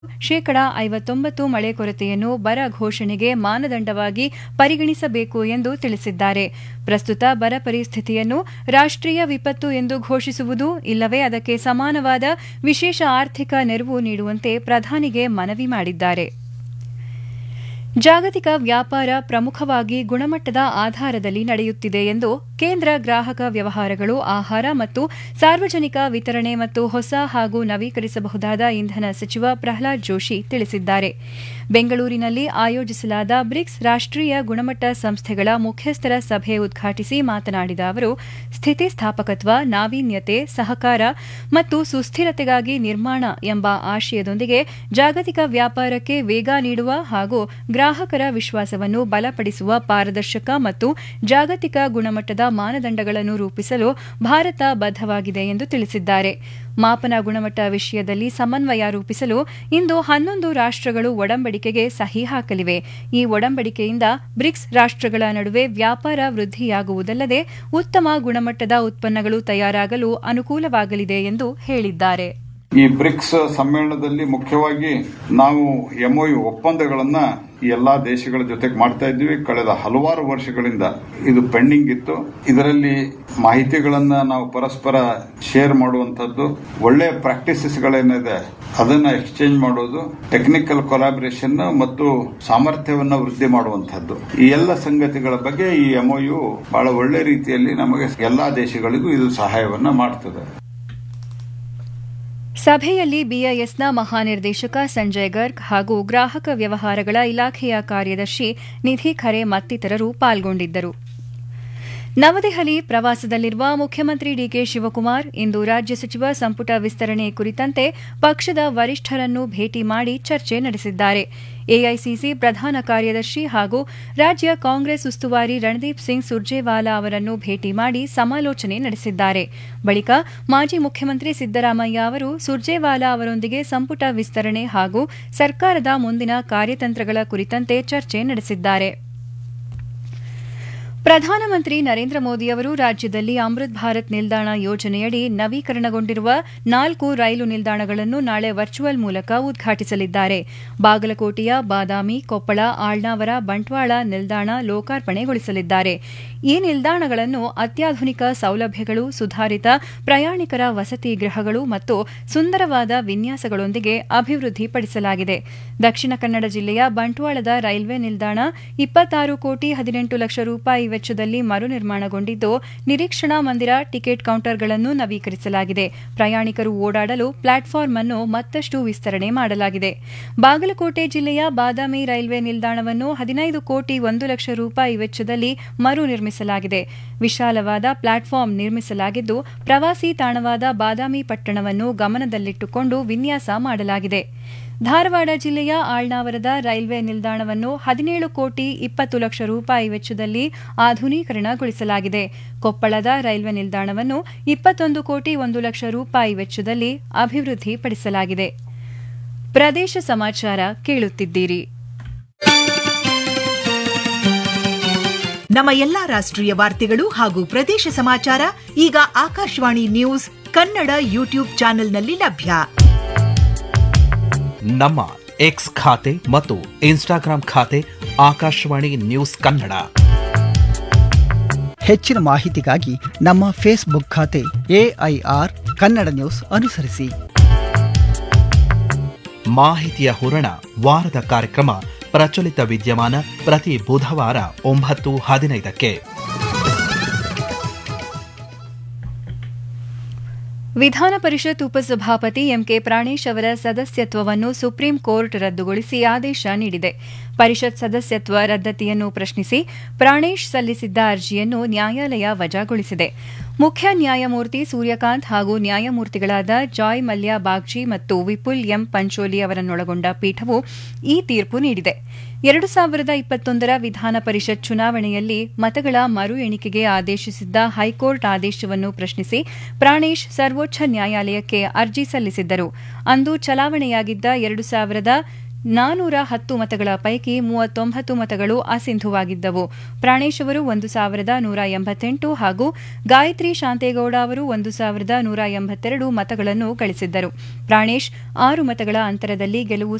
ಶೇಕಡ ಐವತ್ತೊಂಬತ್ತು ಮಳೆ ಕೊರತೆಯನ್ನು ಬರ ಘೋಷಣೆಗೆ ಮಾನದಂಡವಾಗಿ ಪರಿಗಣಿಸಬೇಕು ಎಂದು ತಿಳಿಸಿದ್ದಾರೆ ಪ್ರಸ್ತುತ ಬರ ಪರಿಸ್ಥಿತಿಯನ್ನು ರಾಷ್ಟ್ರೀಯ ವಿಪತ್ತು ಎಂದು ಘೋಷಿಸುವುದು ಇಲ್ಲವೇ ಅದಕ್ಕೆ ಸಮಾನವಾದ ವಿಶೇಷ ಆರ್ಥಿಕ ನೆರವು ನೀಡುವಂತೆ ಪ್ರಧಾನಿಗೆ ಮನವಿ ಮಾಡಿದ್ದಾರೆ ಜಾಗತಿಕ ವ್ಯಾಪಾರ ಪ್ರಮುಖವಾಗಿ ಗುಣಮಟ್ಟದ ಆಧಾರದಲ್ಲಿ ನಡೆಯುತ್ತಿದೆ ಎಂದು ಕೇಂದ್ರ ಗ್ರಾಹಕ ವ್ಯವಹಾರಗಳು ಆಹಾರ ಮತ್ತು ಸಾರ್ವಜನಿಕ ವಿತರಣೆ ಮತ್ತು ಹೊಸ ಹಾಗೂ ನವೀಕರಿಸಬಹುದಾದ ಇಂಧನ ಸಚಿವ ಪ್ರಹ್ಲಾದ್ ಜೋಶಿ ತಿಳಿಸಿದ್ದಾರೆ ಬೆಂಗಳೂರಿನಲ್ಲಿ ಆಯೋಜಿಸಲಾದ ಬ್ರಿಕ್ಸ್ ರಾಷ್ಟ್ರೀಯ ಗುಣಮಟ್ಟ ಸಂಸ್ಥೆಗಳ ಮುಖ್ಯಸ್ಥರ ಸಭೆ ಉದ್ಘಾಟಿಸಿ ಮಾತನಾಡಿದ ಅವರು ಸ್ಥಿತಿಸ್ಥಾಪಕತ್ವ ನಾವೀನ್ಯತೆ ಸಹಕಾರ ಮತ್ತು ಸುಸ್ಥಿರತೆಗಾಗಿ ನಿರ್ಮಾಣ ಎಂಬ ಆಶಯದೊಂದಿಗೆ ಜಾಗತಿಕ ವ್ಯಾಪಾರಕ್ಕೆ ವೇಗ ನೀಡುವ ಹಾಗೂ ಗ್ರಾಹಕರ ವಿಶ್ವಾಸವನ್ನು ಬಲಪಡಿಸುವ ಪಾರದರ್ಶಕ ಮತ್ತು ಜಾಗತಿಕ ಗುಣಮಟ್ಟದ ಮಾನದಂಡಗಳನ್ನು ರೂಪಿಸಲು ಭಾರತ ಬದ್ದವಾಗಿದೆ ಎಂದು ತಿಳಿಸಿದ್ದಾರೆ ಮಾಪನ ಗುಣಮಟ್ಟ ವಿಷಯದಲ್ಲಿ ಸಮನ್ವಯ ರೂಪಿಸಲು ಇಂದು ಹನ್ನೊಂದು ರಾಷ್ಟ್ರಗಳು ಒಡಂಬಡಿಕೆಗೆ ಸಹಿ ಹಾಕಲಿವೆ ಈ ಒಡಂಬಡಿಕೆಯಿಂದ ಬ್ರಿಕ್ಸ್ ರಾಷ್ಟ್ರಗಳ ನಡುವೆ ವ್ಯಾಪಾರ ವೃದ್ಧಿಯಾಗುವುದಲ್ಲದೆ ಉತ್ತಮ ಗುಣಮಟ್ಟದ ಉತ್ಪನ್ನಗಳು ತಯಾರಾಗಲು ಅನುಕೂಲವಾಗಲಿದೆ ಎಂದು ಹೇಳಿದ್ದಾರೆ ಈ ಬ್ರಿಕ್ಸ್ ಸಮ್ಮೇಳನದಲ್ಲಿ ಮುಖ್ಯವಾಗಿ ನಾವು ಎಂಒಯು ಒಪ್ಪಂದಗಳನ್ನ ಈ ಎಲ್ಲಾ ದೇಶಗಳ ಜೊತೆಗೆ ಮಾಡ್ತಾ ಇದ್ವಿ ಕಳೆದ ಹಲವಾರು ವರ್ಷಗಳಿಂದ ಇದು ಪೆಂಡಿಂಗ್ ಇತ್ತು ಇದರಲ್ಲಿ ಮಾಹಿತಿಗಳನ್ನ ನಾವು ಪರಸ್ಪರ ಶೇರ್ ಮಾಡುವಂತದ್ದು ಒಳ್ಳೆಯ ಪ್ರಾಕ್ಟೀಸಸ್ಗಳೇನಿದೆ ಅದನ್ನ ಎಕ್ಸ್ಚೇಂಜ್ ಮಾಡೋದು ಟೆಕ್ನಿಕಲ್ ಕೊಲಾಬರೇಷನ್ ಮತ್ತು ಸಾಮರ್ಥ್ಯವನ್ನ ವೃದ್ಧಿ ಮಾಡುವಂತಹದ್ದು ಈ ಎಲ್ಲ ಸಂಗತಿಗಳ ಬಗ್ಗೆ ಈ ಎಂಒಯು ಬಹಳ ಒಳ್ಳೆ ರೀತಿಯಲ್ಲಿ ನಮಗೆ ಎಲ್ಲಾ ದೇಶಗಳಿಗೂ ಇದು ಸಹಾಯವನ್ನ ಮಾಡ್ತದೆ ಸಭೆಯಲ್ಲಿ ಬಿಐಎಸ್ನ ಮಹಾನಿರ್ದೇಶಕ ಸಂಜಯ್ ಗರ್ಗ್ ಹಾಗೂ ಗ್ರಾಹಕ ವ್ಯವಹಾರಗಳ ಇಲಾಖೆಯ ಕಾರ್ಯದರ್ಶಿ ನಿಧಿ ಖರೆ ಮತ್ತಿತರರು ಪಾಲ್ಗೊಂಡಿದ್ದರು ನವದೆಹಲಿ ಪ್ರವಾಸದಲ್ಲಿರುವ ಮುಖ್ಯಮಂತ್ರಿ ಡಿಕೆ ಶಿವಕುಮಾರ್ ಇಂದು ರಾಜ್ಯ ಸಚಿವ ಸಂಪುಟ ವಿಸ್ತರಣೆ ಕುರಿತಂತೆ ಪಕ್ಷದ ವರಿಷ್ಠರನ್ನು ಭೇಟಿ ಮಾಡಿ ಚರ್ಚೆ ನಡೆಸಿದ್ದಾರೆ ಎಐಸಿಸಿ ಪ್ರಧಾನ ಕಾರ್ಯದರ್ಶಿ ಹಾಗೂ ರಾಜ್ಯ ಕಾಂಗ್ರೆಸ್ ಉಸ್ತುವಾರಿ ರಣದೀಪ್ ಸಿಂಗ್ ಸುರ್ಜೇವಾಲಾ ಅವರನ್ನು ಭೇಟಿ ಮಾಡಿ ಸಮಾಲೋಚನೆ ನಡೆಸಿದ್ದಾರೆ ಬಳಿಕ ಮಾಜಿ ಮುಖ್ಯಮಂತ್ರಿ ಸಿದ್ದರಾಮಯ್ಯ ಅವರು ಸುರ್ಜೇವಾಲಾ ಅವರೊಂದಿಗೆ ಸಂಪುಟ ವಿಸ್ತರಣೆ ಹಾಗೂ ಸರ್ಕಾರದ ಮುಂದಿನ ಕಾರ್ಯತಂತ್ರಗಳ ಕುರಿತಂತೆ ಚರ್ಚೆ ನಡೆಸಿದ್ದಾರೆ ಪ್ರಧಾನಮಂತ್ರಿ ನರೇಂದ್ರ ಮೋದಿ ಅವರು ರಾಜ್ಯದಲ್ಲಿ ಅಮೃತ್ ಭಾರತ್ ನಿಲ್ದಾಣ ಯೋಜನೆಯಡಿ ನವೀಕರಣಗೊಂಡಿರುವ ನಾಲ್ಕು ರೈಲು ನಿಲ್ದಾಣಗಳನ್ನು ನಾಳೆ ವರ್ಚುವಲ್ ಮೂಲಕ ಉದ್ಘಾಟಿಸಲಿದ್ದಾರೆ ಬಾಗಲಕೋಟೆಯ ಬಾದಾಮಿ ಕೊಪ್ಪಳ ಆಳ್ನಾವರ ಬಂಟ್ವಾಳ ನಿಲ್ದಾಣ ಲೋಕಾರ್ಪಣೆಗೊಳಿಸಲಿದ್ದಾರೆ ಈ ನಿಲ್ದಾಣಗಳನ್ನು ಅತ್ಯಾಧುನಿಕ ಸೌಲಭ್ಯಗಳು ಸುಧಾರಿತ ಪ್ರಯಾಣಿಕರ ವಸತಿ ಗೃಹಗಳು ಮತ್ತು ಸುಂದರವಾದ ವಿನ್ಯಾಸಗಳೊಂದಿಗೆ ಅಭಿವೃದ್ಧಿಪಡಿಸಲಾಗಿದೆ ದಕ್ಷಿಣ ಕನ್ನಡ ಜಿಲ್ಲೆಯ ಬಂಟ್ವಾಳದ ರೈಲ್ವೆ ನಿಲ್ದಾಣ ಇಪ್ಪತ್ತಾರು ಕೋಟಿ ಹದಿನೆಂಟು ಲಕ್ಷ ರೂಪಾಯಿ ವೆಚ್ಚದಲ್ಲಿ ಮರು ನಿರ್ಮಾಣಗೊಂಡಿದ್ದು ನಿರೀಕ್ಷಣಾ ಮಂದಿರ ಟಿಕೆಟ್ ಕೌಂಟರ್ಗಳನ್ನು ನವೀಕರಿಸಲಾಗಿದೆ ಪ್ರಯಾಣಿಕರು ಓಡಾಡಲು ಪ್ಲಾಟ್ಫಾರ್ಮ್ ಅನ್ನು ಮತ್ತಷ್ಟು ವಿಸ್ತರಣೆ ಮಾಡಲಾಗಿದೆ ಬಾಗಲಕೋಟೆ ಜಿಲ್ಲೆಯ ಬಾದಾಮಿ ರೈಲ್ವೆ ನಿಲ್ದಾಣವನ್ನು ಹದಿನೈದು ಕೋಟಿ ಒಂದು ಲಕ್ಷ ರೂಪಾಯಿ ವೆಚ್ಚದಲ್ಲಿ ಮರು ನಿರ್ಮಿಸಲಾಗಿದೆ ವಿಶಾಲವಾದ ಪ್ಲಾಟ್ಫಾರ್ಮ್ ನಿರ್ಮಿಸಲಾಗಿದ್ದು ಪ್ರವಾಸಿ ತಾಣವಾದ ಬಾದಾಮಿ ಪಟ್ಟಣವನ್ನು ಗಮನದಲ್ಲಿಟ್ಟುಕೊಂಡು ವಿನ್ಯಾಸ ಮಾಡಲಾಗಿದೆ ಧಾರವಾಡ ಜಿಲ್ಲೆಯ ಆಳ್ನಾವರದ ರೈಲ್ವೆ ನಿಲ್ದಾಣವನ್ನು ಹದಿನೇಳು ಕೋಟಿ ಇಪ್ಪತ್ತು ಲಕ್ಷ ರೂಪಾಯಿ ವೆಚ್ಚದಲ್ಲಿ ಆಧುನೀಕರಣಗೊಳಿಸಲಾಗಿದೆ ಕೊಪ್ಪಳದ ರೈಲ್ವೆ ನಿಲ್ದಾಣವನ್ನು ಇಪ್ಪತ್ತೊಂದು ಕೋಟಿ ಒಂದು ಲಕ್ಷ ರೂಪಾಯಿ ವೆಚ್ಚದಲ್ಲಿ ಅಭಿವೃದ್ಧಿಪಡಿಸಲಾಗಿದೆ ಪ್ರದೇಶ ಸಮಾಚಾರ ಕೇಳುತ್ತಿದ್ದೀರಿ ನಮ್ಮ ಎಲ್ಲಾ ರಾಷ್ಟ್ರೀಯ ವಾರ್ತೆಗಳು ಹಾಗೂ ಪ್ರದೇಶ ಸಮಾಚಾರ ಈಗ ಆಕಾಶವಾಣಿ ನ್ಯೂಸ್ ಕನ್ನಡ ಯೂಟ್ಯೂಬ್ ಚಾನೆಲ್ನಲ್ಲಿ ಲಭ್ಯ ನಮ್ಮ ಎಕ್ಸ್ ಖಾತೆ ಮತ್ತು ಇನ್ಸ್ಟಾಗ್ರಾಂ ಖಾತೆ ಆಕಾಶವಾಣಿ ನ್ಯೂಸ್ ಕನ್ನಡ ಹೆಚ್ಚಿನ ಮಾಹಿತಿಗಾಗಿ ನಮ್ಮ ಫೇಸ್ಬುಕ್ ಖಾತೆ ಎಐಆರ್ ಕನ್ನಡ ನ್ಯೂಸ್ ಅನುಸರಿಸಿ ಮಾಹಿತಿಯ ಹೂರಣ ವಾರದ ಕಾರ್ಯಕ್ರಮ ಪ್ರಚಲಿತ ವಿದ್ಯಮಾನ ಪ್ರತಿ ಬುಧವಾರ ಒಂಬತ್ತು ಹದಿನೈದಕ್ಕೆ ವಿಧಾನ ಪರಿಷತ್ ಉಪಸಭಾಪತಿ ಎಂಕೆ ಪ್ರಾಣೇಶ್ ಅವರ ಸದಸ್ಯತ್ವವನ್ನು ಸುಪ್ರೀಂ ಕೋರ್ಟ್ ರದ್ದುಗೊಳಿಸಿ ಆದೇಶ ನೀಡಿದೆ ಪರಿಷತ್ ಸದಸ್ಯತ್ವ ರದ್ದತಿಯನ್ನು ಪ್ರಶ್ನಿಸಿ ಪ್ರಾಣೇಶ್ ಸಲ್ಲಿಸಿದ್ದ ಅರ್ಜಿಯನ್ನು ನ್ಯಾಯಾಲಯ ವಜಾಗೊಳಿಸಿದೆ ಮುಖ್ಯ ನ್ಯಾಯಮೂರ್ತಿ ಸೂರ್ಯಕಾಂತ್ ಹಾಗೂ ನ್ಯಾಯಮೂರ್ತಿಗಳಾದ ಜಾಯ್ ಮಲ್ಯ ಬಾಗ್ಜಿ ಮತ್ತು ವಿಪುಲ್ ಎಂ ಪಂಚೋಲಿ ಅವರನ್ನೊಳಗೊಂಡ ಪೀಠವು ಈ ತೀರ್ಪು ನೀಡಿದೆ ಎರಡು ಸಾವಿರದ ಇಪ್ಪತ್ತೊಂದರ ವಿಧಾನ ಪರಿಷತ್ ಚುನಾವಣೆಯಲ್ಲಿ ಮತಗಳ ಮರು ಎಣಿಕೆಗೆ ಆದೇಶಿಸಿದ್ದ ಹೈಕೋರ್ಟ್ ಆದೇಶವನ್ನು ಪ್ರಶ್ನಿಸಿ ಪ್ರಾಣೇಶ್ ಸರ್ವೋಚ್ಚ ನ್ಯಾಯಾಲಯಕ್ಕೆ ಅರ್ಜಿ ಸಲ್ಲಿಸಿದ್ದರು ಅಂದು ಚಲಾವಣೆಯಾಗಿದ್ದ ಎರಡು ಸಾವಿರದ ನಾನೂರ ಹತ್ತು ಮತಗಳ ಪೈಕಿ ಮೂವತ್ತೊಂಬತ್ತು ಮತಗಳು ಅಸಿಂಧುವಾಗಿದ್ದವು ಪ್ರಾಣೇಶ್ ಅವರು ಒಂದು ಸಾವಿರದ ನೂರ ಎಂಬತ್ತೆಂಟು ಹಾಗೂ ಗಾಯತ್ರಿ ಶಾಂತೇಗೌಡ ಅವರು ಒಂದು ಸಾವಿರದ ನೂರ ಎಂಬತ್ತೆರಡು ಮತಗಳನ್ನು ಗಳಿಸಿದ್ದರು ಪ್ರಾಣೇಶ್ ಆರು ಮತಗಳ ಅಂತರದಲ್ಲಿ ಗೆಲುವು